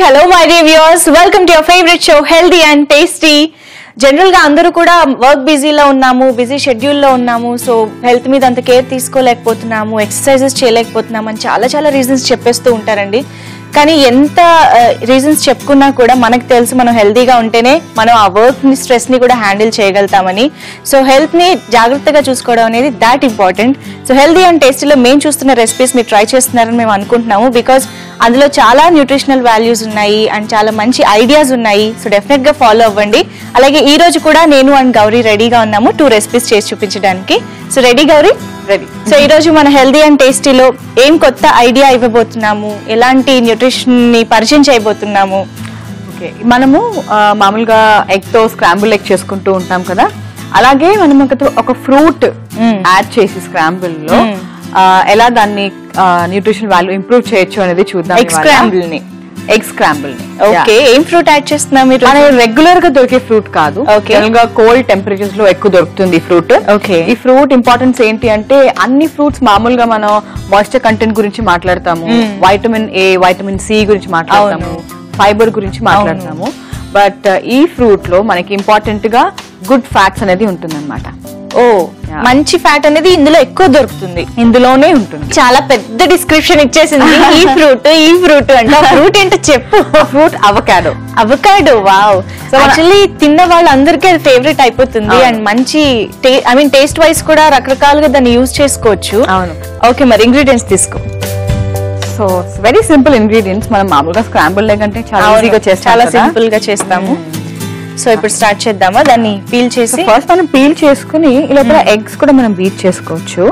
Hello my dear viewers welcome to your favourite show healthy and tasty general గా అందరూ కూడా work బిజీలో ఉన్నాము బిజీ షెడ్యూల్లో ఉన్నాము సో హెల్త్ మీద అంత కేర్ తీసుకోలేకపోతున్నాము ఎక్సర్సైజెస్ చేయలేకపోతున్నాము అని చాలా చాలా రీజన్స్ చెప్పేస్తూ ఉంటారండి కానీ ఎంత రీజన్స్ చెప్పుకున్నా కూడా మనకు తెలుసు మనం హెల్తీగా ఉంటేనే మనం ఆ వర్క్ ని స్ట్రెస్ ని కూడా హ్యాండిల్ చేయగలుగుతామని సో హెల్త్ ని జాగ్రత్తగా చూసుకోవడం అనేది that important so healthy and టేస్టీలో మేము చూస్తున్న రెసిపీస్ మీరు ట్రై చేస్తున్నారని మేము అనుకుంటున్నాము బికాస్ అందులో చాలా న్యూట్రిషనల్ వాల్యూస్ ఉన్నాయి అండ్ చాలా మంచి ఐడియాస్ ఉన్నాయి సో డెఫినెట్ గా ఫాలో అవ్వండి అలాగే ఈ రోజు కూడా నేను అండ్ గౌరీ రెడీగా ఉన్నాము టూ రెసిపీస్ చేసి చూపించడానికి so ready Gauri ready so ఈ రోజు మన హెల్దీ అండ్ టేస్టీలో ఏం కొత్త ఐడియా ఇవ్వబోతున్నాము ఎలాంటి న్యూట్రిషన్ ని పరిచయం చేయబోతున్నాము ఓకే మనము ఆ, మామూలుగా ఎగ్ తో స్క్రాంబుల్ ఎగ్ చేసుకుంటూ ఉంటాం కదా అలాగే మనం ఒక- ఒక ఫ్రూట్ మ్మ్. యాడ్ చేసి స్క్రాంబుల్ లో మ్మ్. ఆ, ఎలా దాన్ని న్యూట్రిషన్ వాల్యూ ఇంప్రూవ్ చేయొచ్చు అనేది చూద్దాం ఎగ్ స్క్రాంబుల్ ని ఎగ్ స్క్రాంబుల్ ని ఓకే ఏం ఫ్రూట్ యాడ్ చేస్తున్నాం మీరు మన రెగ్యులర్ గా దొరికే ఫ్రూట్ కాదు Okay. జనరల్ గా కోల్డ్ టెంపరేచర్స్ లో ఎక్కువ దొరుకుతుంది ఈ ఫ్రూట్ Okay. ఈ ఫ్రూట్ ఇంపార్టెన్స్ ఏంటి అంటే అన్ని ఫ్రూట్స్ మామూలుగా మనం మాయిశ్చర్ కంటెంట్ గురించి మాట్లాడతాము వైటమిన్ ఏ వైటమిన్ సి గురించి మాట్లాడతాము ఫైబర్ గురించి మాట్లాడతాము బట్ ఈ ఫ్రూట్ లో మనకి ఇంపార్టెంట్ గా గుడ్ ఫ్యాట్స్ అనేది ఉంటుంది ఓ Yeah. మంచి ఫ్యాట్ అనేది ఇందులో ఎక్కువ దొరుకుతుంది ఇందులోనే ఉంటుంది చాలా పెద్ద డిస్క్రిప్షన్ ఇచ్చేసింది ఈ ఫ్రూట్ ఈ ఫ్రూట్ అంటే ఆ ఫ్రూట్ ఏంటో చెప్పు fruit avocado avocado wow so actually తిన్న వాళ్ళందరికీ అది ఫేవరెట్ అయిపోతుంది అవును. అండ్ మంచి ఐ మీన్ టేస్ట్ వైస్ కూడా రకరకాలుగా దాన్ని యూజ్ చేసుకోవచ్చు అవును. ఓకే మరి ఇంగ్రీడియంట్స్ తీసుకో సో వెరీ సింపుల్ ఇంగ్రీడియంట్స్ మనం మామూలుగా స్క్రాంబుల్ లెగ్ అంటే చాలా అవును, ఈజీగా చేస్తాం చాలా కదా. సింపుల్ గా చేస్తాము సో ఇప్పుడు స్టార్ట్ చేద్దామా దాన్ని పీల్ చేసి ఫస్ట్ మనం పీల్ చేసుకుని ఈ లోపల ఎగ్స్ కూడా మనం బీట్ చేసుకోవచ్చు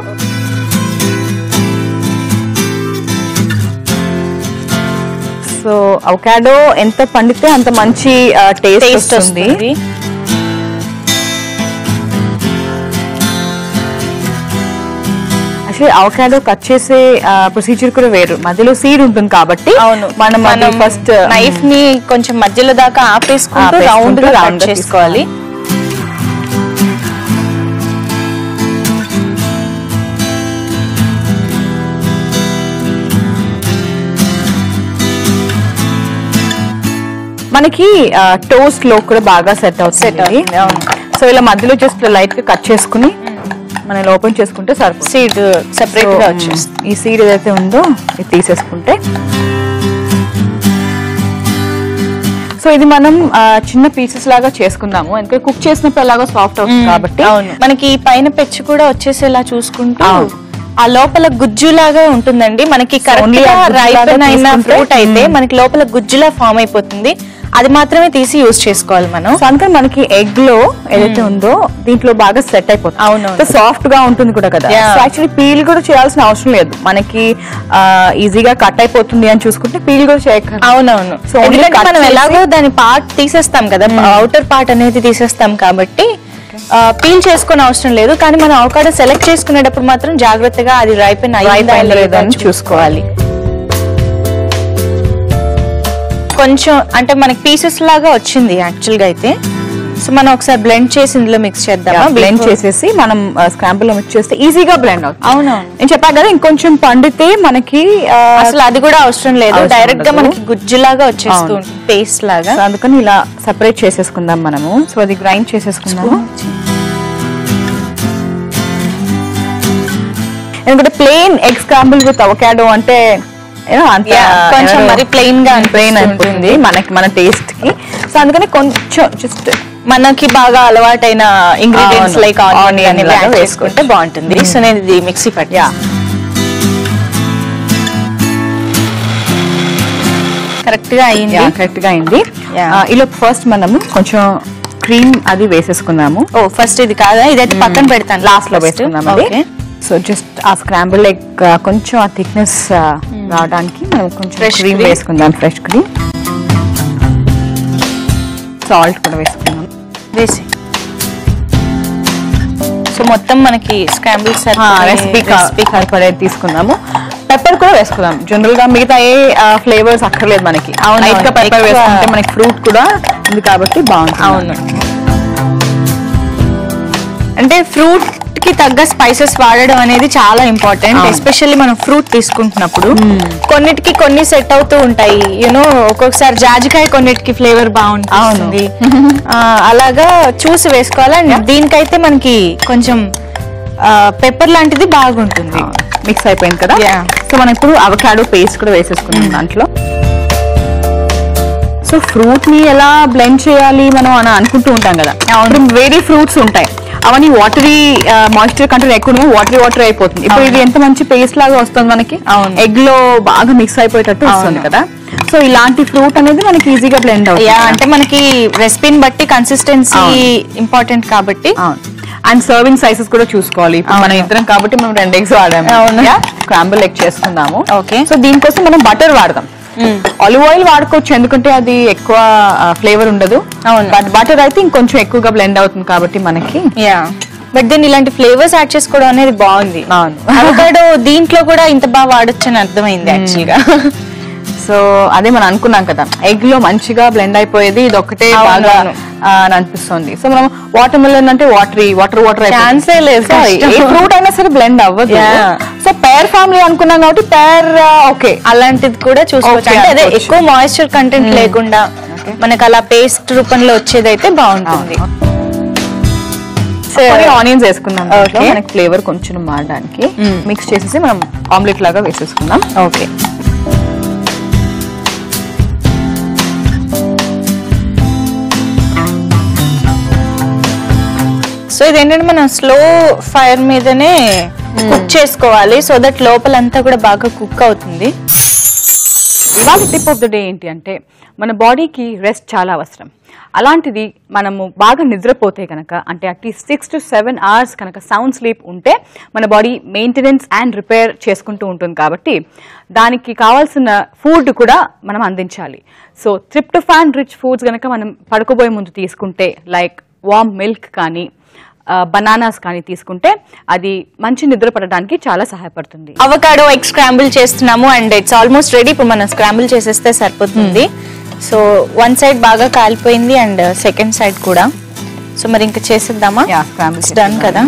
సో అవకాడో ఎంత పండితే అంత మంచి టేస్ట్ టేస్ట్ వస్తుంది వస్తుంది యాక్చువల్లీ అవకాడో కట్ చేసే ప్రొసీజర్ కూడా వేరు మధ్యలో సీడ్ ఉంటుంది కాబట్టి అవును మనం అది ఫస్ట్ నైఫ్ ని కొంచెం మధ్యలో దాకా ఆపేసుకుంటూ ఆపేసుకుంటూ రౌండ్ గా round కట్ గా చేసుకోవాలి మనకి టోస్ట్ లో కూడా బాగా సెట్ Set అవుతుంది అవుతుంది, అవును. సో ఇలా మధ్యలో జస్ట్ లైట్ గా కట్ చేసుకుని మనం ఇలా ఓపెన్ చేసుకుంటే సరిపోతుంది సీడ్ సెపరేట్ గా So, వచ్చేస్తుంది ఈ సీడ్ ఏదైతే ఉందో ఇది తీసేసుకుంటే సో ఇది మనం ఆ, చిన్న పీసెస్ లాగా చేసుకుందాము ఎందుకంటే కుక్ చేసినప్పుడు ఎలాగో సాఫ్ట్ అవుతుంది కాబట్టి అవును మనకి పైన పెచ్చు కూడా వచ్చేసేలా చూసుకుంటూ అవును. ఆ లోపల గుజ్జు లాగా ఉంటుందండి మనకి కరెక్ట్ only గా ఆ గుజ్జులాగా రైపన్ అయిన తీసుకుంటే, ఫ్రూట్ అయితే మనకి లోపల గుజ్జులా ఫామ్ అయిపోతుంది అది మాత్రమే తీసి యూజ్ చేసుకోవాలి మనం సో అందుకని మనకి ఎగ్ లో ఏదైతే ఉందో దీంట్లో బాగా సెట్ అయిపోతుంది అవునవును. సాఫ్ట్ గా ఉంటుంది కూడా కదా Yeah. సో యాక్చువల్లీ పీల్ కూడా చేయాల్సిన అవసరం లేదు మనకి ఈజీగా కట్ అయిపోతుంది అని చూసుకుంటే పీల్ కూడా చేయక అవునవును So, only ఎందుకంటే cut మనం చేసి- ఎలాగో దాని పార్ట్ తీసేస్తాం కదా అవుటర్ పార్ట్ అనేది తీసేస్తాం కాబట్టి పీల్ చేసుకునే అవసరం లేదు కానీ మనం అవకాడో సెలెక్ట్ చేసుకునేటప్పుడు మాత్రం జాగ్రత్తగా అది రైపెన్ Ripe అయిందా అయిందా లేదా లేదా అని అని చూసుకోవాలి కొంచెం అంటే మనకి పీసెస్ లాగా వచ్చింది యాక్చువల్ గా అయితే సో మనం ఒకసారి బ్లెండ్ చేసి ఇందులో మిక్స్ చేద్దామా బ్లెండ్ Before- చేసేసి మనం స్క్రాంపుల్ లో మిక్స్ చేస్తే ఈజీగా బ్లెండ్ అవుతుంది అవునవును నేను చెప్పాను కదా ఇంకొంచెం పండితే మనకి ఆ, అసలు అది కూడా అవసరం లేదు అవసరం డైరెక్ట్ గా ఉండదు. మనకి గుజ్జులాగా వచ్చేస్తూ అవును. ఉంటుంది పేస్ట్ లాగా సో అందుకని ఇలా సెపరేట్ చేసేసుకుందాం మనము సో అది గ్రైండ్ చేసేసుకుందాము ఎందుకంటే plain egg scramble with avocado అంటే you know, అంత Yeah, కొంచెం మరి plain గా ప్లెయిన్ అనిపిస్తూ అయిపోతుంది మనకి మన టేస్ట్ కి సో అందుకని కొంచెం జస్ట్ మనకి బాగా అలవాటైన ఇంగ్రీడియంట్స్ అవును. లైక్ ఆనియన్ Onion అని లాగా యాడ్ చేసుకుంటే వేసుకోవచ్చు. బాగుంటుంది సో నేను ఇది మిక్సీ పట్టి యా కరెక్ట్ గా అయింది కరెక్ట్ గా అయింది Yeah. ఆ, ఇలా ఫస్ట్ మనము కొంచెం క్రీమ్ అది వేసేసుకున్నాము ఓ ఫస్ట్ ఇది కాదా ఇదైతే పక్కన పెడతాను లాస్ట్ లో first. వేసుకుందాం అది Okay. సో జస్ట్ ఆ స్క్రాంబుల్ ఎగ్ కొంచెం ఆ థిక్నెస్ రావడానికి మనం కొంచెం Fresh క్రీమ్ cream. వేసుకుందాం ఫ్రెష్ క్రీమ్ సాల్ట్ కూడా వేసుకుందాం వేసి సో మొత్తం మనకి స్క్రాంబుల్ రెసిపీ రెసిపీ సరిపడేది తీసుకుందాము పెప్పర్ కూడా వేసుకుందాం జనరల్ గా మిగతా ఏ ఫ్లేవర్స్ అక్కర్లేదు మనకి అవును, లైట్ గా అవును. పెప్పర్ ఎక్కువ- వేసుకుంటే మనకి ఫ్రూట్ కూడా ఉంది కాబట్టి బాగుంటుంది అవును అంటే ఫ్రూట్ కి కి తగ్గ స్పైసెస్ వాడడం అనేది చాలా ఇంపార్టెంట్ అవును. ఎస్పెషల్లీ మనం ఫ్రూట్ తీసుకుంటున్నప్పుడు కొన్నిటికి కొన్ని సెట్ అవుతూ ఉంటాయి యూనో ఒక్కొక్కసారి జాజికాయ కొన్నిటికి ఫ్లేవర్ బాగుంటుంది ఆ, అలాగా చూసి వేసుకోవాలి అండ్ దీనికైతే మనకి కొంచెం పెప్పర్ లాంటిది బాగుంటుంది మిక్స్ అయిపోయింది కదా Yeah. సో మనం ఇప్పుడు అవకాడో పేస్ట్ కూడా వేసేసుకున్నాం దాంట్లో సో ఫ్రూట్ ని ఎలా బ్లెండ్ చేయాలి మనం అని అనుకుంటూ ఉంటాం కదా ఇప్పుడు వేరే ఫ్రూట్స్ ఉంటాయి అవన్నీ వాటరీ మాయిశ్చర్ కంటెంట్ ఎక్కువ వాటరీ వాటర్ అయిపోతుంది ఇప్పుడు ఇది ఎంత మంచి పేస్ట్ లాగా వస్తుంది మనకి అవును. ఎగ్ లో బాగా మిక్స్ అయిపోయేటట్టు వస్తుంది అవును. కదా సో ఇలాంటి ఫ్రూట్ అనేది మనకి ఈజీగా బ్లెండ్ అవుతుంది యా అంటే మనకి రెసిపీని బట్టి కన్సిస్టెన్సీ ఇంపార్టెంట్ కాబట్టి అవును అండ్ సర్వింగ్ సైజెస్ కూడా చూసుకోవాలి ఇప్పుడు మనం అవును. ఇద్దరం కాబట్టి మనం రెండు ఎగ్స్ వాడాము అవును. స్క్రాంబుల్ ఎగ్ చేసుకుందాము Okay. సో దీనికోసం మనం బటర్ వాడదాం ఆలివ్ ఆయిల్ వాడుకోవచ్చు ఎందుకంటే అది ఎక్కువ ఫ్లేవర్ ఉండదు అవును. బట్ బటర్ అయితే ఇంకొంచెం ఎక్కువగా బ్లెండ్ అవుతుంది కాబట్టి మనకి యా బట్ దీన్ని ఇలాంటి ఫ్లేవర్స్ యాడ్ చేసుకోవడం అనేది బాగుంది అవును. అవకాడో దీంట్లో కూడా ఇంత బాగా వాడొచ్చు అని అర్థమైంది యాక్చువల్ గా సో అదే మనం అనుకున్నాం కదా ఎగ్ లో మంచిగా బ్లెండ్ అయిపోయేది ఇది ఒక్కటే అవును, బాగా అవును. ఆ, అని అనిపిస్తుంది సో మనం వాటర్ మిలన్ అంటే వాటర్ వాటర్ వాటర్ Chance ఏ లేదు, కష్టం. ఏ ఫ్రూట్ అయినా సరే బ్లెండ్ అవ్వదు Yeah. సో పేర్ ఫ్యామిలీ అనుకున్నాం కాబట్టి పేర్ ఓకే అలాంటిది కూడా చూసుకోవచ్చు Okay, అంటే అదే అనుకోవచ్చు. ఎక్కువ మాయిశ్చర్ కంటెంట్ లేకుండా Okay. మనకు అలా పేస్ట్ రూపంలో వచ్చేది అయితే బాగుంటుంది కొన్ని ఆనియన్స్ వేసుకుందాం దాంట్లో. Okay. మనకి ఫ్లేవర్ కొంచెం మారడానికి Mm. మిక్స్ చేసేసి మనం ఆమ్లెట్ లాగా వేసేసుకుందాం ఓకే సో ఇదేంటంటే మనం స్లో ఫైర్ మీదనే కుక్ చేసుకోవాలి సో దట్ లోపలంతా కూడా బాగా కుక్ అవుతుంది ఇవాళ టిప్ ఆఫ్ ద డే ఏంటి అంటే మన బాడీకి రెస్ట్ చాలా అవసరం అలాంటిది మనము బాగా నిద్రపోతే కనుక అంటే at least six to seven hours కనుక సౌండ్ స్లీప్ ఉంటే మన బాడీ మెయింటెనెన్స్ అండ్ రిపేర్ చేసుకుంటూ ఉంటుంది కాబట్టి దానికి కావాల్సిన ఫుడ్ కూడా మనం అందించాలి సో ట్రిప్టోఫాన్ రిచ్ ఫుడ్స్ కనుక మనం పడుకోబోయే ముందు తీసుకుంటే లైక్ వామ్ మిల్క్ కానీ బనానాస్ కానీ తీసుకుంటే అది మంచి నిద్ర పడడానికి చాలా సహాయపడుతుంది అవకాడో ఎగ్ స్క్రాంబుల్ చేస్తున్నాము అండ్ ఇట్స్ ఆల్మోస్ట్ రెడీ ఇప్పుడు మనం స్క్రాంబుల్ చేసేస్తే సరిపోతుంది సో వన్ సైడ్ బాగా కాలిపోయింది అండ్ సెకండ్ సైడ్ కూడా సో మరి ఇంకా చేసేద్దామా Yeah, scramble డన్ కదా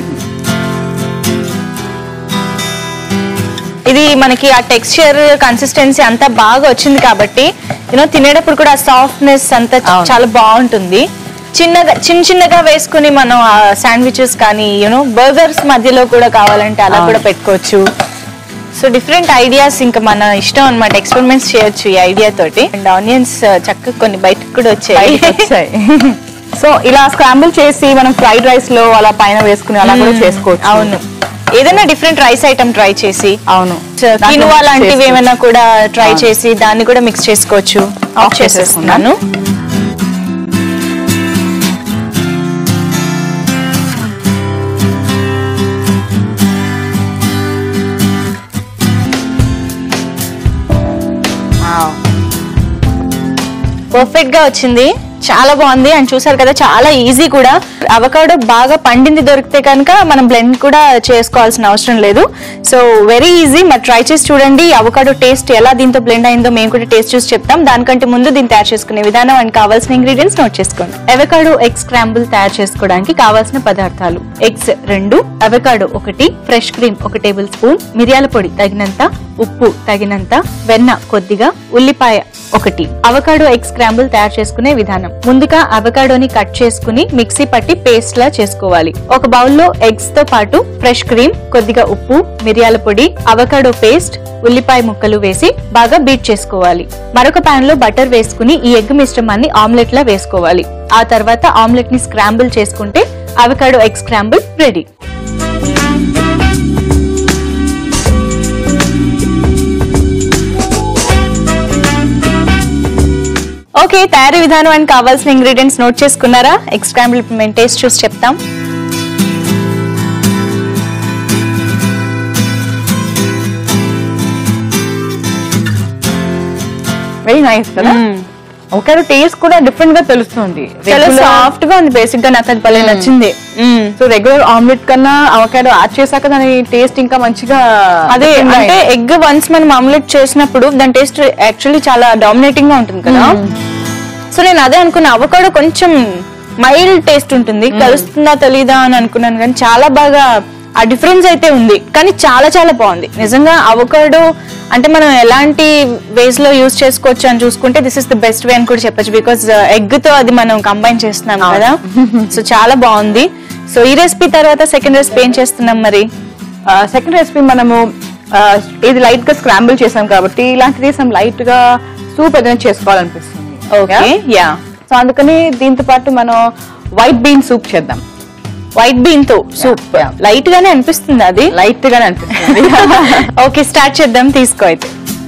ఇది మనకి ఆ టెక్స్చర్ కన్సిస్టెన్సీ అంతా బాగా వచ్చింది కాబట్టి యూనో తినేటప్పుడు కూడా సాఫ్ట్నెస్ అంతా చ- అవును. చాలా బాగుంటుంది చిన్నగా చిన్న చిన్నగా వేసుకుని మనం శాండ్విచెస్ కానీ యూనో బర్గర్స్ మధ్యలో కూడా కావాలంటే అలా అవును. కూడా పెట్టుకోవచ్చు సో డిఫరెంట్ ఐడియాస్ ఇంకా మన ఇష్టం అన్నమాట ఎక్స్పెరిమెంట్స్ చేయొచ్చు ఈ ఐడియా తోటి అండ్ ఆనియన్స్ చక్కగా కొన్ని బయటకు కూడా వచ్చాయి బయటకు వచ్చాయి సో ఇలా స్క్రాంబుల్ చేసి మనం ఫ్రైడ్ రైస్ లో అలా పైన వేసుకుని అలా కూడా చేసుకోవచ్చు అవును ఏదైనా డిఫరెంట్ రైస్ ఐటమ్ ట్రై చేసి అవును కినువా దాంట్లో లాంటివి చేసుకోవచ్చు. ఏమైనా కూడా ట్రై అవును. చేసి దాన్ని కూడా మిక్స్ చేసుకోవచ్చు ఆఫ్ Off చేసేస్తున్నాను పర్ఫెక్ట్ గా వచ్చింది చాలా బాగుంది అండ్ చూసారు కదా చాలా ఈజీ కూడా అవకాడో బాగా పండింది దొరికితే కనుక మనం బ్లెండ్ కూడా చేసుకోవాల్సిన అవసరం లేదు సో వెరీ ఈజీ మరి ట్రై చేసి చూడండి అవకాడో టేస్ట్ ఎలా దీంతో బ్లెండ్ అయిందో మేము కూడా టేస్ట్ చూసి చెప్తాం దానికంటే ముందు దీన్ని తయారు చేసుకునే విధానం అండ్ కావాల్సిన ఇంగ్రీడియంట్స్ నోట్ చేసుకోండి అవకాడో ఎగ్ స్క్రాంబుల్ తయారు చేసుకోవడానికి కావాల్సిన పదార్థాలు ఎగ్స్ రెండు అవకాడో ఒకటి ఫ్రెష్ క్రీమ్ ఒక టేబుల్ స్పూన్ మిరియాల పొడి తగినంత ఉప్పు తగినంత వెన్న కొద్దిగా ఉల్లిపాయ ఒకటి అవకాడో ఎగ్ స్క్రాంబుల్ తయారు చేసుకునే విధానం ముందుగా అవకాడోని కట్ చేసుకుని మిక్సీ పట్టి పేస్ట్ లా చేసుకోవాలి ఒక బౌల్లో ఎగ్స్ తో పాటు ఫ్రెష్ క్రీమ్ కొద్దిగా ఉప్పు మిరియాల పొడి అవకాడో పేస్ట్ ఉల్లిపాయ ముక్కలు వేసి బాగా బీట్ చేసుకోవాలి మరొక పాన్ లో బటర్ వేసుకుని ఈ ఎగ్ మిశ్రమాన్ని ఆమ్లెట్ లా వేసుకోవాలి ఆ తర్వాత ఆమ్లెట్ ని స్క్రాంబుల్ చేసుకుంటే avocado egg scramble ready okay తయారీ విధానం అని కావాల్సిన ఇంగ్రీడియంట్స్ నోట్ చేసుకున్నారా ఎగ్ స్క్రాంబుల్ ఇప్పుడు మేము టేస్ట్ చూసి చెప్తాం వెరీ నైస్ కదా ఒక టేస్ట్ కూడా డిఫరెంట్ గా తెలుస్తుంది చాలా సాఫ్ట్ గా ఉంది బేసిక్ గా నాకు అది భలే నచ్చింది సో రెగ్యులర్ ఆమ్లెట్ కన్నా అవకాడో యాడ్ చేశాక దాని టేస్ట్ ఇంకా మంచిగా అదే different గా అంటే అయింది. ఎగ్ వన్స్ మనం ఆమ్లెట్ చేసినప్పుడు దాని టేస్ట్ యాక్చువల్లీ చాలా డామినేటింగ్ గా ఉంటుంది కదా సో నేను అదే అనుకున్నా అవకాడో కొంచెం మైల్డ్ టేస్ట్ ఉంటుంది కలుస్తుందా తెలీదా అని అనుకున్నాను కానీ చాలా బాగా ఆ డిఫరెన్స్ అయితే ఉంది కానీ చాలా చాలా బాగుంది నిజంగా అవకాడో అంటే మనం ఎలాంటి వేస్ లో యూస్ చేసుకోవచ్చు అని చూసుకుంటే this is the best way అని కూడా చెప్పొచ్చు బికాస్ ఎగ్ తో అది మనం కంబైన్ చేస్తున్నాం కదా సో చాలా బాగుంది సో ఈ రెసిపీ తర్వాత సెకండ్ రెసిపీ ఏం చేస్తున్నాం మరి సెకండ్ రెసిపీ మనము ఆ, ఇది లైట్ గా స్క్రాంబుల్ చేసాం కాబట్టి ఇలాంటిది సమ్ లైట్ గా సూప్ ఏదైనా చేసుకోవాలనిపిస్తుంది ఓకే యా సో అందుకని దీంతో పాటు మనం వైట్ బీన్ సూప్ చేద్దాం వైట్ బీన్ తో సూప్ yeah. లైట్ గానే అనిపిస్తుంది అది లైట్ గానే అనిపిస్తుంది ఓకే స్టార్ట్ చేద్దాం తీసుకో అయితే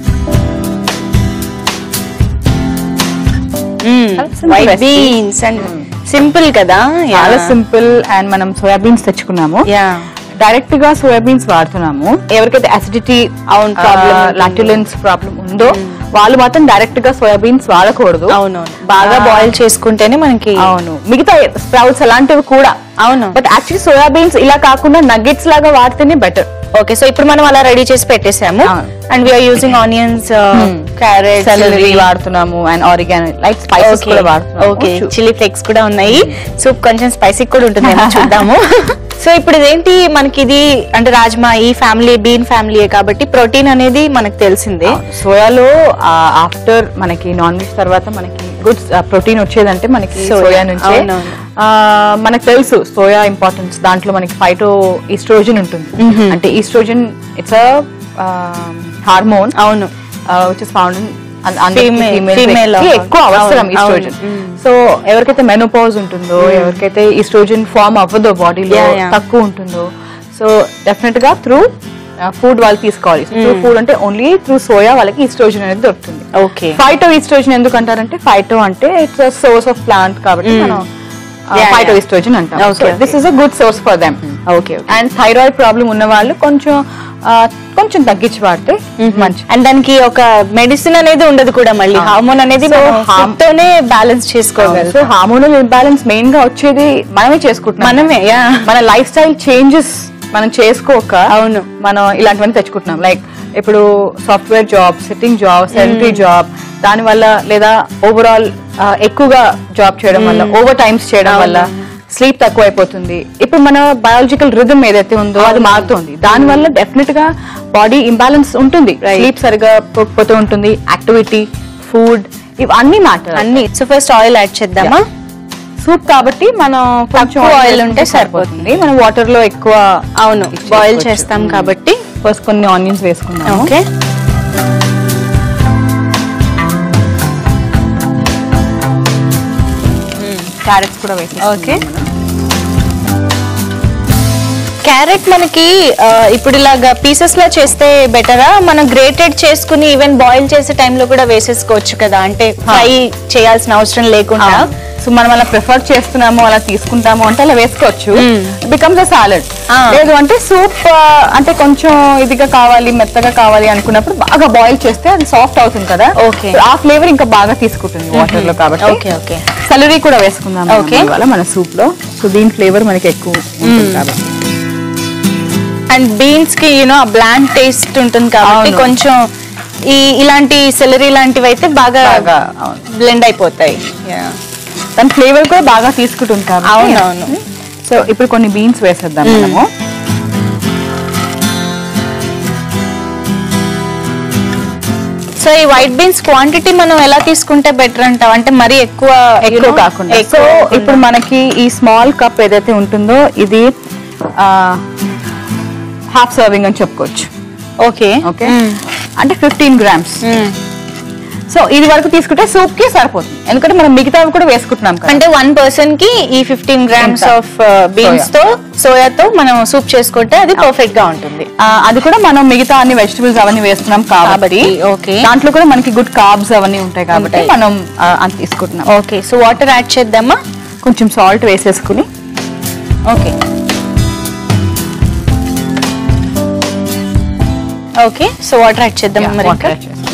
simple white recipe. Beans and simple కదా చాలా సింపుల్ అండ్ మనం సోయాబీన్స్ తెచ్చుకున్నాము యా డైరెక్ట్ గా సోయాబీన్స్ వాడుతున్నాము ఎవరికైతే అసిడిటీ అవును, problem ఉంటుంది. లాక్యులెన్స్ ప్రాబ్లం ఉందో వాళ్ళు మాత్రం డైరెక్ట్ గా సోయాబీన్స్ వాడకూడదు అవునవును బాగా ఆ, బాయిల్ చేసుకుంటేనే మనకి అవును మిగతా స్ప్రౌట్స్ అలాంటివి కూడా అవును బట్ యాక్చువల్లీ సోయాబీన్స్ ఇలా కాకుండా నగ్గెట్స్ లాగా వాడితేనే బెటర్ ఓకే సో ఇప్పుడు మనం అలా రెడీ చేసి పెట్టేసాము అవును. And we are using onions carrot celery వాడుతున్నాము అండ్ ఆరిగానో లైక్ స్పైసెస్ కూడా వాడుతున్నాము ఓకే చూ- చిల్లీ ఫ్లేక్స్ కూడా ఉన్నాయి సూప్ కొంచెం స్పైసీ కూడా ఉంటుంది చూద్దాము సో ఇప్పుడు ఇదేంటి మనకి ఇది అంటే రాజ్మా ఈ ఫ్యామిలీ బీన్ ఫ్యామిలీయే కాబట్టి ప్రోటీన్ అనేది మనకు తెలిసిందే సోయాలో ఆఫ్టర్ మనకి నాన్ వెజ్ తర్వాత మనకి గుడ్ ప్రోటీన్ వచ్చేదంటే మనకి Soya. సోయా నుంచి అవునవును. మనకు తెలుసు సోయా ఇంపార్టెన్స్ దాంట్లో మనకి ఫైటో ఈస్ట్రోజన్ ఉంటుంది అంటే ఈస్ట్రోజన్ ఇట్స్ అ హార్మోన్ అవును which is found Female- female hormone. ఎక్కువ అవసరం అవును, ఈస్ట్రోజన్ అవును. సో ఎవరికైతే మెనోపాజ్ ఉంటుందో ఎవరికైతే ఈస్ట్రోజన్ ఫామ్ అవ్వదో బాడీలో Yeah, yeah. తక్కువ ఉంటుందో సో డెఫినెట్ గా త్రూ ఫుడ్ వాళ్ళు తీసుకోవాలి త్రూ ఫుడ్ అంటే ఓన్లీ త్రూ సోయా వాళ్ళకి ఈస్ట్రోజన్ అనేది దొరుకుతుంది ఓకే ఫైటో ఈస్ట్రోజన్ ఎందుకు అంటారంటే ఫైటో అంటే ఇట్స్ సోర్స్ ఆఫ్ ప్లాంట్ కాబట్టి మనం Yeah, ఫైటో yeah. ఈస్ట్రోజన్ అంటాం Okay, this is a good source for them okay and thyroid problem ఉన్న వాళ్ళు కొంచెం ఆ, కొంచెం తగ్గించి వాడితే మంచి అండ్ దానికి ఒక మెడిసిన్ అనేది ఉండదు కూడా మళ్ళీ ఆ. హార్మోన్ అనేది So, మనం harm- food తోనే బ్యాలెన్స్ సో చేసుకోగలం హార్మోనల్ ఇంబ్యాలెన్స్ మెయిన్ గా వచ్చేది మనమే చేసుకుంటున్నాం మనమే యా మన లైఫ్ స్టైల్ చేంజెస్ మనం చేసుకోక అవును. మనం ఇలాంటివన్నీ తెచ్చుకుంటున్నాం లైక్ ఇప్పుడు software job sitting job sedentary job దాని వల్ల లేదా ఓవరాల్ ఎక్కువగా జాబ్ చేయడం వల్ల ఓవర్ టైమ్స్ చేయడం వల్ల స్లీప్ తక్కువ అయిపోతుంది ఇప్పుడు మన బయాలజికల్ రిథమ్ ఏదైతే ఉందో అది మారుతుంది దాని వల్ల డెఫినెట్ గా బాడీ ఇంబ్యాలెన్స్ ఉంటుంది Right. స్లీప్ సరిగా పోకపోతూ ఉంటుంది యాక్టివిటీ ఫుడ్ ఇవన్నీ మ్యాటర్ అన్ని సో ఫస్ట్ ఆయిల్ యాడ్ చేద్దామా సూప్ కాబట్టి మనం కొంచెం తక్కువ ఆయిల్ oil ఉంటే ఉంటే సరిపోతుంది మనం వాటర్ లో ఎక్కువ అవును ఇది బాయిల్ చేసుకోవచ్చు. చేస్తాం మ్మ్. కాబట్టి ఫస్ట్ కొన్ని ఆనియన్స్ వేసుకున్నాము ఓకే క్యారెట్స్ కూడా వేసి ఓకే క్యారెట్ మనకి ఆ, ఇప్పుడు ఇలాగా పీసెస్ లా చేస్తే బెటరా మనం గ్రేటెడ్ చేసుకుని ఈవెన్ బాయిల్ చేసే టైంలో కూడా వేసేసుకోవచ్చు కదా అంటే ఫ్రై చేయాల్సిన అవసరం లేకుండా సో మనం అలా ప్రిఫర్ చేస్తున్నాము అలా తీసుకుంటాము అంటే అలా వేసుకోవచ్చు బికమ్స్ అ సాలడ్ ఆ. లేదు అంటే సూప్ అంటే కొంచెం ఇదిగా కావాలి మెత్తగా కావాలి అనుకున్నప్పుడు బాగా బాయిల్ చేస్తే అది సాఫ్ట్ అవుతుంది కదా Okay. So, ఆ ఫ్లేవర్ ఇంకా బాగా తీసుకుంటుంది వాటర్ లో కాబట్టి ఓకే ఓకే సెలరీ కూడా వేసుకుందాం Okay. ఇవాళ మన సూప్ లో సో దీని ఫ్లేవర్ మనకి ఎక్కువ ఉంటుంది కాబట్టి అండ్ బీన్స్ కి యూనో బ్లాండ్ టేస్ట్ ఉంటుంది కాబట్టి అవును. కొంచెం ఈ ఇలాంటి సెలరీ లాంటివి అయితే బాగా బాగా, అవును. బ్లెండ్ అయిపోతాయి దాని ఫ్లేవర్ కూడా బాగా తీసుకుంటుంది కాబట్టి అవునవును. సో ఇప్పుడు కొన్ని బీన్స్ వేసేద్దాం మనము సో ఈ వైట్ బీన్స్ క్వాంటిటీ మనం ఎలా తీసుకుంటే బెటర్ అంటావు అంటే మరీ ఎక్కువ you ఎక్కువ know, కాకుండా ఎక్కువ సో కాకుండా. ఇప్పుడు మనకి ఈ స్మాల్ కప్ ఏదైతే ఉంటుందో ఇది హాఫ్ సర్వింగ్ అని చెప్పుకోవచ్చు ఓకే ఓకే అంటే ఫిఫ్టీన్ గ్రామ్స్ సో ఇది వరకు తీసుకుంటే సూప్ కి సరిపోతుంది ఎందుకంటే మనం మిగతావి కూడా వేసుకుంటున్నాం కదా అంటే వన్ పర్సన్ కి ఈ ఫిఫ్టీన్ గ్రామ్స్ ఇంత. ఆఫ్ బీన్స్ తో సోయాతో మనం సూప్ చేసుకుంటే అది పర్ఫెక్ట్ గా ఉంటుంది ఆ, అది కూడా మనం మిగతా అన్ని వెజిటబుల్స్ అవన్నీ వేస్తున్నాం కాబట్టి కాబట్టి, okay. దాంట్లో కూడా మనకి గుడ్ కార్బ్స్ అవన్నీ ఉంటాయి కాబట్టి ఉంటాయి. మనం ఆ, అంత తీసుకుంటున్నాం ఓకే సో వాటర్ యాడ్ చేద్దామా కొంచెం సాల్ట్ వేసేసుకుని okay okay so water add చేద్దాం మరి వాటర్ ఇంకా యాడ్ చేసుకున్నాము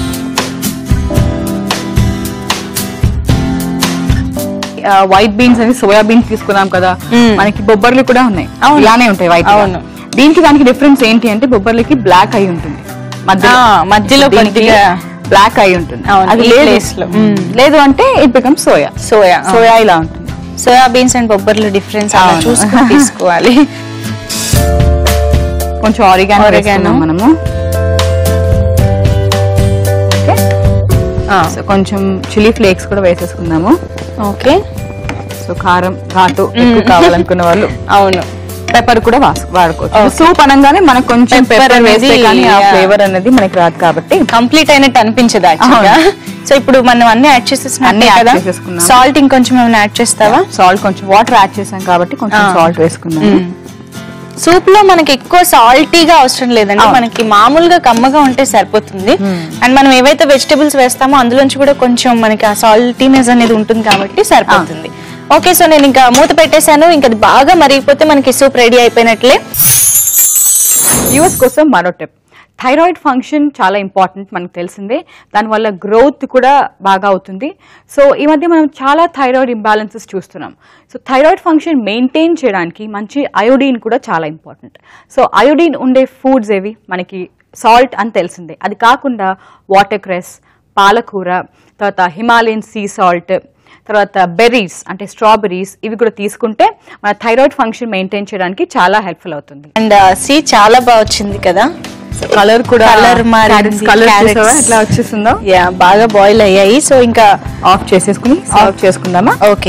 వైట్ బీన్స్ అని సోయా బీన్స్ తీసుకున్నాం కదా మ్మ్. మనకి బొబ్బర్లు కూడా ఉన్నాయి అవును. ఇలానే ఉంటాయి వైట్ అవును. దీనికి దానికి డిఫరెన్స్ ఏంటి అంటే బొబ్బర్లకి బ్లాక్ అయి ఉంటుంది ఆ, మధ్యలో కొద్దిగా బ్లాక్ అయి ఉంటుంది అవును, అది ఈ లేదు place లో. మ్మ్. లేదు అంటే it become soya soya soya ఇలా ఉంటుంది సోయా బీన్స్ అండ్ బొబ్బర్లు డిఫరెన్స్ అలా అవును. చూసుకొని తీసుకోవాలి కొంచెం ఆరిగానో Oregano. వేసుకుందాం మనము ఓకే సో కొంచెం చిల్లీ ఫ్లేక్స్ కూడా వేసేసుకుందాము ఓకే సో కారం ఘాటు ఎక్కువ కావాలనుకున్న వాళ్ళు అవును పెప్పర్ కూడా వాస్- వాడుకోవచ్చు Okay. సూప్ అనగానే మనకు కొంచెం Pepper పెప్పర్ వేస్తే అనేది, కానీ ఆ yeah. ఫ్లేవర్ అనేది మనకి రాదు కాబట్టి కంప్లీట్ అయినట్టు అనిపించదు యాక్చువల్గా సో ఇప్పుడు మనం అన్ని యాడ్ చేసేస్తున్నాం అన్ని add కదా చేసేసుకున్నాం. సాల్ట్ ఇంకొంచెం ఏమైనా యాడ్ చేస్తావా సాల్ట్ కొంచెం వాటర్ యాడ్ చేసాం కాబట్టి కొంచెం Ah. సాల్ట్ వేసుకుందాం సూప్ లో మనకి ఎక్కువ సాల్టీగా అవసరం లేదండి అవును. మనకి మామూలుగా కమ్మగా ఉంటే సరిపోతుంది అండ్ మనం ఏవైతే వెజిటబుల్స్ వేస్తామో అందులోంచి కూడా కొంచెం మనకి ఆ సాల్టీనెస్ అనేది ఉంటుంది కాబట్టి సరిపోతుంది ఓకే సో నేను ఇంకా మూత పెట్టేశాను ఇంకా అది బాగా మరిగిపోతే మనకి సూప్ రెడీ అయిపోయినట్లే వ్యూవర్స్ కోసం మరో టిప్ థైరాయిడ్ ఫంక్షన్ చాలా ఇంపార్టెంట్ మనకు తెలిసిందే దానివల్ల గ్రోత్ కూడా బాగా అవుతుంది సో ఈ మధ్య మనం చాలా థైరాయిడ్ ఇంబ్యాలెన్సెస్ చూస్తున్నాం సో థైరాయిడ్ ఫంక్షన్ మెయింటైన్ చేయడానికి మంచి అయోడీన్ కూడా చాలా ఇంపార్టెంట్ సో అయోడీన్ ఉండే ఫుడ్స్ ఏవి మనకి సాల్ట్ అని తెలిసిందే అది కాకుండా వాటర్ క్రెస్ పాలకూర తర్వాత హిమాలయన్ సీ సాల్ట్ తర్వాత బెర్రీస్ అంటే స్ట్రాబెర్రీస్ ఇవి కూడా తీసుకుంటే మన థైరాయిడ్ ఫంక్షన్ మెయింటైన్ చేయడానికి చాలా హెల్ప్ఫుల్ అవుతుంది అండ్ సీ చాలా బాగా వచ్చింది కదా కలర్ కూడా Colour మారింది, కలర్ carrots. ఎట్లా వచ్చేసిందో యా బాగా బాయిల్ అయ్యాయి సో ఇంకా ఆఫ్ చేసేసుకుని సర్వ్ చేసుకుందామా ఓకే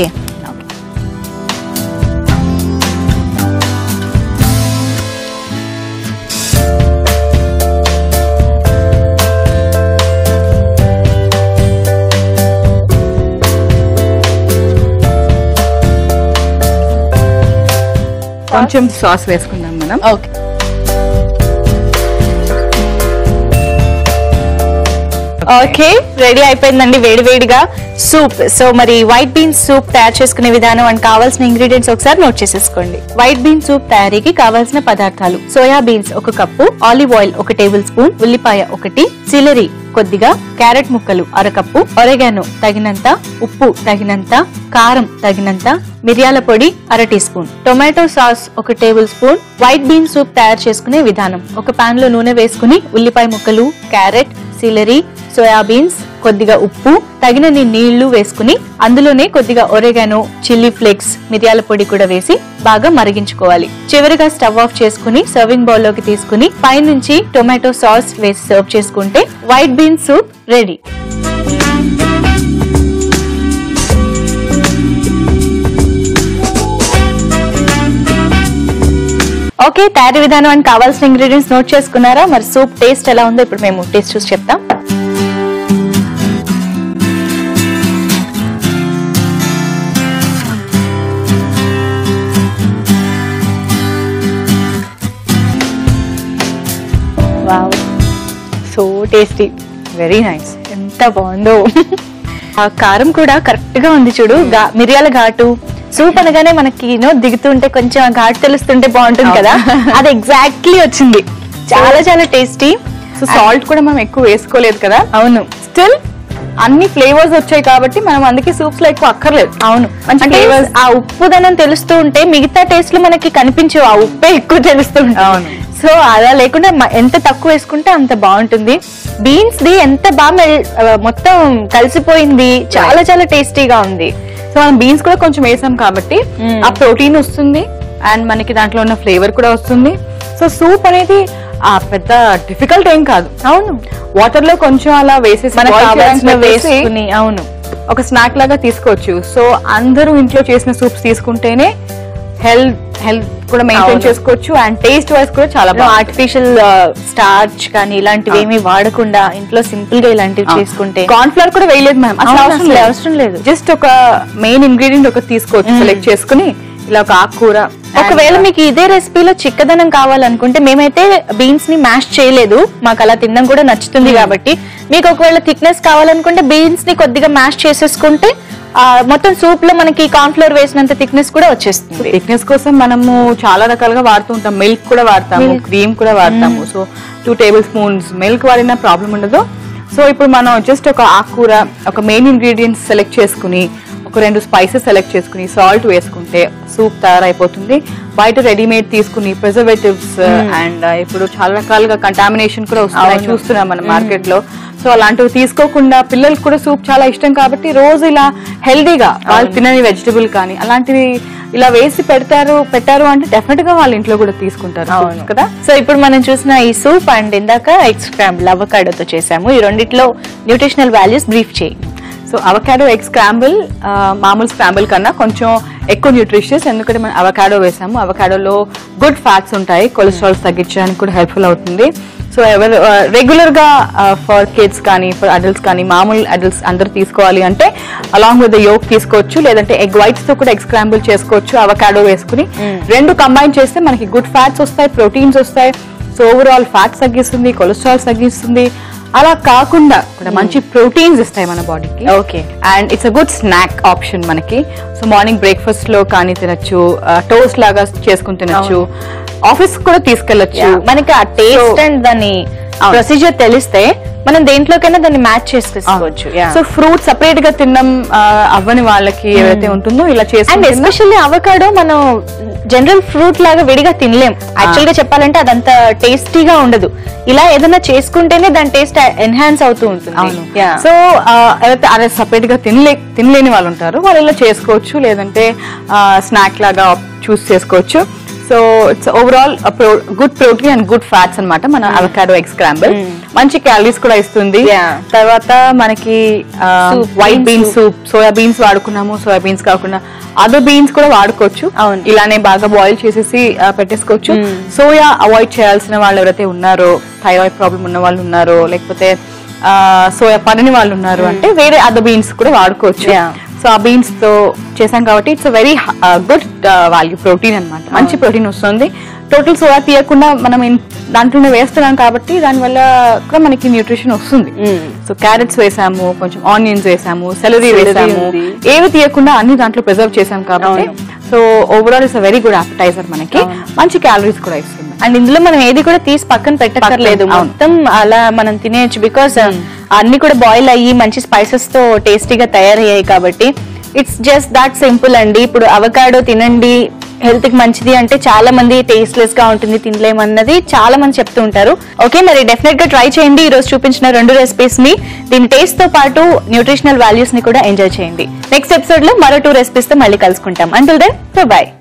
కొంచెం సాస్ వేసుకుందాం మనం ఓకే ఓకే రెడీ అయిపోయిందండి వేడి వేడిగా సూప్ సో మరి వైట్ బీన్స్ సూప్ తయారు చేసుకునే విధానం అండ్ కావాల్సిన ఇంగ్రీడియంట్స్ ఒకసారి నోట్ చేసేసుకోండి వైట్ బీన్ సూప్ తయారీకి కావాల్సిన పదార్థాలు సోయా బీన్స్ ఒక కప్పు ఆలివ్ ఆయిల్ ఒక టేబుల్ స్పూన్ ఉల్లిపాయ ఒకటి సిలరీ కొద్దిగా క్యారెట్ ముక్కలు అరకప్పు ఒరెగానో తగినంత ఉప్పు తగినంత కారం తగినంత మిరియాల పొడి అర టీ స్పూన్ టొమాటో సాస్ ఒక tablespoon white bean soup తయారు చేసుకునే విధానం ఒక పాన్ లో నూనె వేసుకుని ఉల్లిపాయ ముక్కలు క్యారెట్ సిలరీ సోయాబీన్స్ కొద్దిగా ఉప్పు తగినన్ని నీళ్లు వేసుకుని అందులోనే కొద్దిగా ఒరెగానో చిల్లీ ఫ్లేక్స్ మిరియాల పొడి కూడా వేసి బాగా మరిగించుకోవాలి చివరిగా స్టవ్ ఆఫ్ చేసుకుని సర్వింగ్ బౌల్ లోకి తీసుకుని పైనుంచి టొమాటో సాస్ వేసి సర్వ్ చేసుకుంటే white bean soup ready okay తయారీ విధానం అని కావాల్సిన ఇంగ్రీడియంట్స్ నోట్ చేసుకున్నారా మరి సూప్ టేస్ట్ ఎలా ఉందో ఇప్పుడు మేము టేస్ట్ చూసి చెప్తాం wow so tasty very nice ఎంత బాగుందో ఆ కారం కూడా కరెక్ట్ గా ఉంది చూడు గా- మిరియాల ఘాటు సూప్ అనగానే మనకి నో దిగుతుంటే కొంచెం ఆ ఘాటు తెలుస్తుంటే బాగుంటుంది కదా అది ఎగ్జాక్ట్లీ వచ్చింది చాలా చాలా టేస్టీ సో సాల్ట్ కూడా మనం ఎక్కువ వేసుకోలేదు కదా అవును స్టిల్ అన్ని ఫ్లేవర్స్ వచ్చాయి కాబట్టి మనం అందుకే సూప్స్ లో ఎక్కువ అక్కర్లేదు అవును మంచి అంటే flavors. ఆ ఉప్పుదనం తెలుస్తూ ఉంటే మిగతా టేస్ట్లు మనకి కనిపించవు ఆ ఉప్పే ఎక్కువ తెలుస్తూ ఉంటుంది అవును. సో అలా లేకుండా మ- ఎంత తక్కువ వేసుకుంటే అంత బాగుంటుంది బీన్స్ ది ఎంత బాగా మెల్- ఆ, మొత్తం కలిసిపోయింది చాలా చాలా టేస్టీగా ఉంది సో మనం బీన్స్ కూడా కొంచెం వేసాం కాబట్టి Mm. ఆ ప్రోటీన్ వస్తుంది అండ్ మనకి దాంట్లో ఉన్న ఫ్లేవర్ కూడా వస్తుంది సో సూప్ అనేది ఆ పెద్ద డిఫికల్ట్ ఏం కాదు అవును వాటర్ లో కొంచెం అలా వేసేసి మనకు boil కావాల్సిన చేయడానికి పెట్టేసి వేసుకుని అవును ఒక స్నాక్ లాగా తీసుకోవచ్చు సో అందరూ ఇంట్లో చేసిన సూప్స్ తీసుకుంటేనే హెల్త్ హెల్త్ కూడా మెయింటైన్ అవును. చేసుకోవచ్చు అండ్ టేస్ట్ వైస్ కూడా చాలా బాగా ఆర్టిఫిషియల్ స్టార్చ్ కానీ ఇలాంటివి ఏమి వాడకుండా ఇంట్లో సింపుల్ గా ఇలాంటివి చేసుకుంటే కార్న్ ఫ్లవర్ కూడా వేయలేదు మనం అసలు అవును, అవసరం అసలు లేదు అవసరం లేదు. జస్ట్ ఒక మెయిన్ ఇంగ్రీడియంట్ ఒకటి తీసుకోవచ్చు సెలెక్ట్ చేసుకుని ఇలా ఒక ఆకుకూర ఒకవేళ మీకు ఇదే రెసిపీలో చిక్కదనం కావాలనుకుంటే మేమైతే బీన్స్ ని మ్యాష్ చేయలేదు మాకు అలా తినడం కూడా నచ్చుతుంది కాబట్టి మీకు ఒకవేళ థిక్నెస్ కావాలనుకుంటే బీన్స్ ని కొద్దిగా మ్యాష్ చేసేసుకుంటే ఆ, మొత్తం సూప్ లో మనకి కార్న్ ఫ్లోర్ వేసినంత థిక్నెస్ కూడా వచ్చేస్తుంది థిక్నెస్ కోసం మనము చాలా రకాలుగా వాడుతూ ఉంటాం మిల్క్ కూడా వాడతాము Milk. క్రీమ్ కూడా వాడతాము so two tablespoons milk వాడిన ప్రాబ్లం ఉండదు సో ఇప్పుడు మనం జస్ట్ ఒక ఆకుకూర ఒక మెయిన్ ఇంగ్రీడియంట్స్ సెలెక్ట్ చేసుకుని ఒక రెండు స్పైసెస్ సెలెక్ట్ చేసుకుని సాల్ట్ వేసుకుంటే సూప్ తయారైపోతుంది బయట రెడీమేడ్ తీసుకుని ప్రిజర్వేటివ్స్ అండ్ ఇప్పుడు చాలా రకాలుగా కంటామినేషన్ కూడా వస్తున్నాయి అవును. చూస్తున్నాం మనం మార్కెట్ లో సో అలాంటివి తీసుకోకుండా పిల్లలకు కూడా సూప్ చాలా ఇష్టం కాబట్టి రోజు ఇలా హెల్దీగా వాళ్ళు తినని వెజిటబుల్ కానీ అలాంటివి ఇలా వేసి పెడతారు పెట్టారు అంటే డెఫినెట్ గా వాళ్ళ ఇంట్లో కూడా తీసుకుంటారు అవును కదా సో ఇప్పుడు మనం చూసిన ఈ సూప్ అండ్ ఇందాక ఎగ్ స్క్రాంబుల్ అవకాడోతో చేసాము ఈ రెండిట్లో న్యూట్రిషనల్ వాల్యూస్ బ్రీఫ్ చేయి సో అవకాడో ఎగ్ స్క్రాంబుల్ మామూలు స్క్రాంబుల్ కన్నా కొంచెం ఎక్కువ న్యూట్రిషియస్ ఎందుకంటే మనం అవకాడో వేసాము అవకాడోలో గుడ్ ఫ్యాట్స్ ఉంటాయి కొలెస్ట్రాల్స్ తగ్గించడానికి కూడా హెల్ప్ఫుల్ అవుతుంది సో ఎవరు రెగ్యులర్ గా ఫర్ కిడ్స్ కానీ ఫర్ అడల్ట్స్ కానీ మామూలు అడల్ట్స్ అందరూ తీసుకోవాలి అంటే అలాంగ్ విత్ యోక్ తీసుకోవచ్చు లేదంటే ఎగ్ వైట్స్ తో కూడా ఎగ్ స్క్రాంబుల్ చేసుకోవచ్చు అవకాడో వేసుకుని రెండు కంబైన్ చేస్తే మనకి గుడ్ ఫ్యాట్స్ వస్తాయి ప్రోటీన్స్ వస్తాయి సో ఓవరాల్ ఫ్యాట్స్ తగ్గిస్తుంది కొలెస్ట్రాల్స్ తగ్గిస్తుంది అలా కాకుండా కూడా మంచి ప్రోటీన్స్ ఇస్తాయి మన బాడీకి okay and it's a good snack option మనకి సో మార్నింగ్ బ్రేక్ఫాస్ట్ లో కానీ తినచ్చు టోస్ట్ లాగా చేసుకుని తినచ్చు ఆఫీస్ కూడా తీసుకెళ్లొచ్చు మనకి ఆ టేస్ట్ So- అండ్ దాని అవును. ప్రొసీజర్ తెలిస్తే మనం దేంట్లోకైనా దాన్ని మ్యాచ్ చేసుకోవచ్చు సో ఫ్రూట్ సపరేట్ గా తినడం ఆ, అవ్వని వాళ్ళకి ఏదైతే ఉంటుందో ఇలా అండ్ చేసుకుంటే ఎస్పెషల్లీ అవకాడో మనం జనరల్ ఫ్రూట్ లాగా విడిగా తినలేం యాక్చువల్ గా చెప్పాలంటే అదంత టేస్టీగా ఉండదు ఇలా ఏదైనా చేసుకుంటేనే దాని టేస్ట్ ఎన్హాన్స్ అవుతూ ఉంటుంది అవును Yeah. సో ఎవరైతే అదే సపరేట్ గా తినలే తినలేని వాళ్ళు ఉంటారు వాళ్ళు ఇలా చేసుకోవచ్చు లేదంటే స్నాక్ లాగా చూస్ చేసుకోవచ్చు so it's overall good protein and good fats అన్నమాట మన అవకాడో ఎగ్ స్క్రాంబుల్ మంచి క్యాలరీస్ కూడా ఇస్తుంది Yeah. తర్వాత మనకి Soup, white bean beans soup soya beans వాడుకున్నాము సోయా బీన్స్ కాకుండా అదర్ బీన్స్ కూడా వాడుకోవచ్చు అవును. ఇలానే బాగా బాయిల్ చేసేసి ఆ, పెట్టేసుకోవచ్చు సోయా అవాయిడ్ చేయాల్సిన వాళ్ళు ఎవరైతే ఉన్నారో థైరాయిడ్ ప్రాబ్లం ఉన్న వాళ్ళు ఉన్నారో లేకపోతే సోయా పడని వాళ్ళు ఉన్నారు అంటే వేరే అదర్ బీన్స్ కూడా వాడుకోవచ్చు Yeah. సో ఆ బీన్స్ తో చేసాం కాబట్టి it's very good value protein అన్నమాట మంచి ప్రోటీన్ వస్తుంది టోటల్ సోయా తీయకుండా మనం ఇన్- దాంట్లోనే వేస్తున్నాం కాబట్టి దానివల్ల కూడా మనకి న్యూట్రిషన్ వస్తుంది సో క్యారెట్స్ వేసాము కొంచెం ఆనియన్స్ వేసాము సెలరీ Celery వేసాము ఉంది. ఏవి తీయకుండా అన్ని దాంట్లో ప్రిజర్వ్ చేసాం కాబట్టి so overall it's very good appetiser మనకి మంచి క్యాలరీస్ కూడా ఇస్తుంది అండ్ ఇందులో మనం ఏది కూడా తీసి పక్కన పెట్టక్కర్లేదు పక్కన, అవును. మొత్తం అలా మనం తినేయచ్చు బికాస్ అన్ని కూడా బాయిల్ అయ్యి మంచి స్పైసెస్ తో టేస్టీగా తయారయ్యాయి కాబట్టి ఇట్స్ జస్ట్ దాట్ సింపుల్ అండి ఇప్పుడు అవకాడో తినండి హెల్త్ కి మంచిది అంటే చాలా మంది టేస్ట్లెస్ గా ఉంటుంది తినలేమన్నది చాలా మంది చెప్తూ ఉంటారు ఓకే మరి డెఫినెట్ గా ట్రై చేయండి ఈ రోజు చూపించిన రెండు రెసిపీస్ ని దీని టేస్ట్ తో పాటు న్యూట్రిషనల్ వాల్యూస్ ని కూడా ఎంజాయ్ చేయండి నెక్స్ట్ ఎపిసోడ్ లో మరో టూ రెసిపీస్ తో మళ్ళీ కలుసుకుంటాం అంటుల్ దెన్ బాయ్